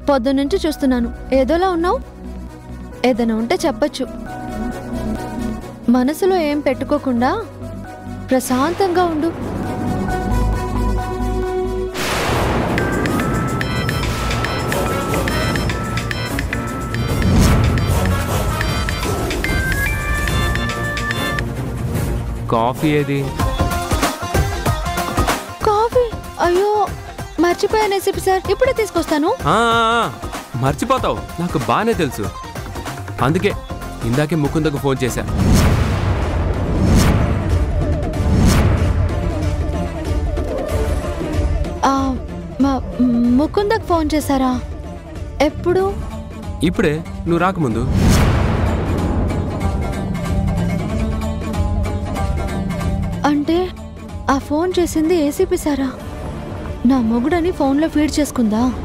పొద్దున్నుంచి చూస్తున్నాను ఏదోలా ఉన్నావు ఏదైనా ఉంటే చెప్పచ్చు మనసులో ఏం పెట్టుకోకుండా ప్రశాంతంగా ఉండు కాఫీ ఏది కాఫీ అయ్యో మర్చిపోయాను ఏసీపీ సార్ ఇప్పుడే తీసుకొస్తాను ఆ, ఆ, ఆ, మర్చిపోతావు నాకు బాగానే తెలుసు అందుకే ఇందాకే ముకుందకు ఫోన్ చేశా ఆ, మ- ముకుందకు ఫోన్ చేశారా ఎప్పుడు ఇప్పుడే నువ్వు రాకముందు అంటే ఆ ఫోన్ చేసింది ఏసీపీ సారా నా మొగుడని ఫోన్లో ఫీడ్ చేసుకుందా